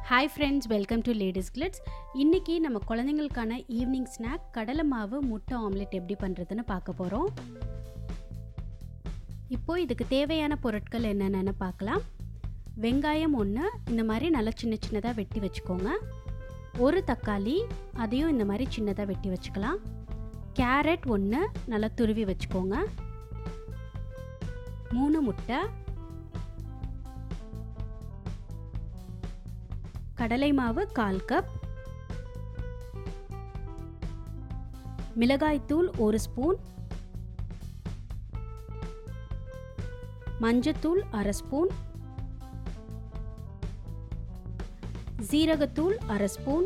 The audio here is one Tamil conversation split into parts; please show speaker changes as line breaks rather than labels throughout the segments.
hi friends welcome to ladies glitz இன்றைக்கி நம்ம குழந்தைங்களுக்கான ஈவினிங் ஸ்நாக் கடலை மாவு முட்டை ஆம்லெட் எப்படி பண்ணுறதுன்னு பார்க்க போகிறோம் இப்போது இதுக்கு தேவையான பொருட்கள் என்னென்னு பார்க்கலாம் வெங்காயம் ஒன்று இந்த மாதிரி நல்லா சின்ன சின்னதாக வெட்டி வச்சுக்கோங்க ஒரு தக்காளி அதையும் இந்த மாதிரி சின்னதாக வெட்டி வச்சுக்கலாம் கேரட் ஒன்று நல்லா துருவி வச்சுக்கோங்க மூணு முட்டை கடலை மாவு கால் கப் மிளகாய்த்தூள் ஒரு ஸ்பூன் மஞ்சத்தூள் அரை ஸ்பூன் ஜீரகத்தூள் அரை ஸ்பூன்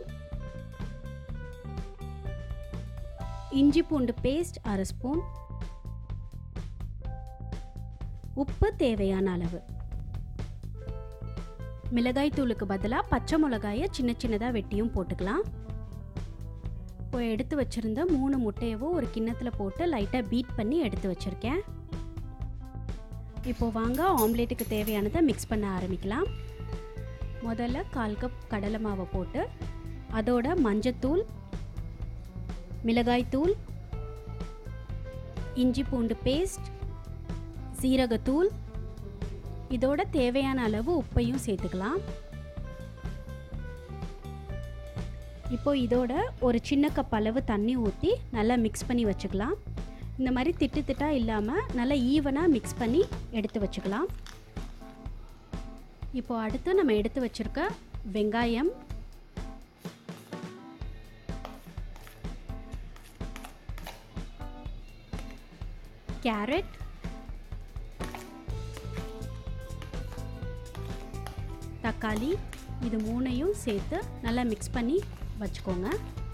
இஞ்சி பூண்டு பேஸ்ட் அரை ஸ்பூன் உப்பு தேவையான அளவு மிளகாய் தூளுக்கு பதிலாக பச்சை மிளகாயை சின்ன சின்னதாக வெட்டியும் போட்டுக்கலாம் இப்போ எடுத்து வச்சுருந்த மூணு முட்டையவும் ஒரு கிண்ணத்தில் போட்டு லைட்டாக பீட் பண்ணி எடுத்து வச்சுருக்கேன் இப்போ வாங்க ஆம்லேட்டுக்கு தேவையானதை மிக்ஸ் பண்ண ஆரம்பிக்கலாம் முதல்ல கால் கப் கடலை மாவை போட்டு அதோட மஞ்சத்தூள் மிளகாய்த்தூள் இஞ்சி பூண்டு பேஸ்ட் சீரகத்தூள் இதோட தேவையான அளவு உப்பையும் சேர்த்துக்கலாம் இப்போ இதோட ஒரு சின்ன கப் அளவு தண்ணி ஊற்றி நல்லா மிக்ஸ் பண்ணி வச்சுக்கலாம் இந்த மாதிரி திட்டு திட்டாக இல்லாமல் நல்லா ஈவனாக மிக்ஸ் பண்ணி எடுத்து வச்சுக்கலாம் இப்போ அடுத்து நம்ம எடுத்து வச்சுருக்க வெங்காயம் கேரட் தக்காளி இது மூணையும் சேர்த்து நல்லா மிக்ஸ் பண்ணி வச்சுக்கோங்க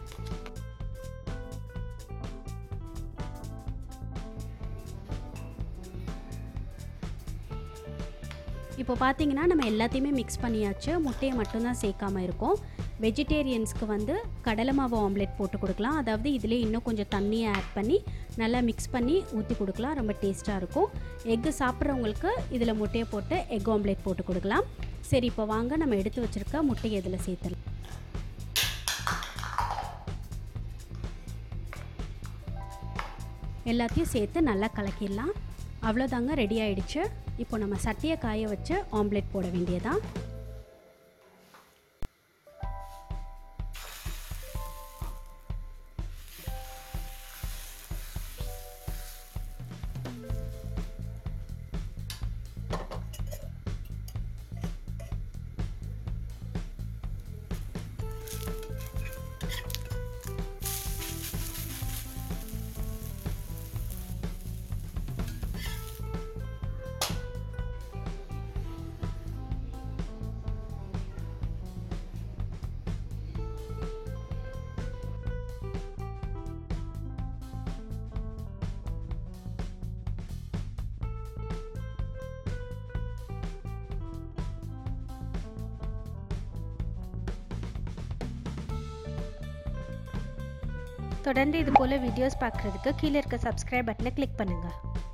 இப்போ பார்த்தீங்கன்னா நம்ம எல்லாத்தையுமே மிக்ஸ் பண்ணியாச்சு முட்டையை மட்டும்தான் சேர்க்காம இருக்கோம் வெஜிடேரியன்ஸ்க்கு வந்து கடலை மாவு ஆம்லெட் போட்டு கொடுக்கலாம் அதாவது இதிலே இன்னும் கொஞ்சம் தண்ணியை ஆட் பண்ணி நல்லா மிக்ஸ் பண்ணி ஊற்றி கொடுக்கலாம் ரொம்ப டேஸ்ட்டாக இருக்கும் எக்கு சாப்பிட்றவங்களுக்கு இதில் முட்டையை போட்டு எக் ஆம்லெட் போட்டு கொடுக்கலாம் சரி இப்போ வாங்க நம்ம எடுத்து வச்சுருக்க முட்டையை இதில் சேர்த்துலாம் எல்லாத்தையும் சேர்த்து நல்லா கலக்கிடலாம் அவ்வளோதாங்க ரெடி ஆயிடுச்சு இப்போ நம்ம சட்டியை காய வச்சு ஆம்லெட் போட வேண்டியதான்
தொடர்ந்து இது போல் வீடியோஸ் பார்க்குறதுக்கு கீழே இருக்க சப்ஸ்கிரைப் பட்டனை கிளிக் பண்ணுங்கள்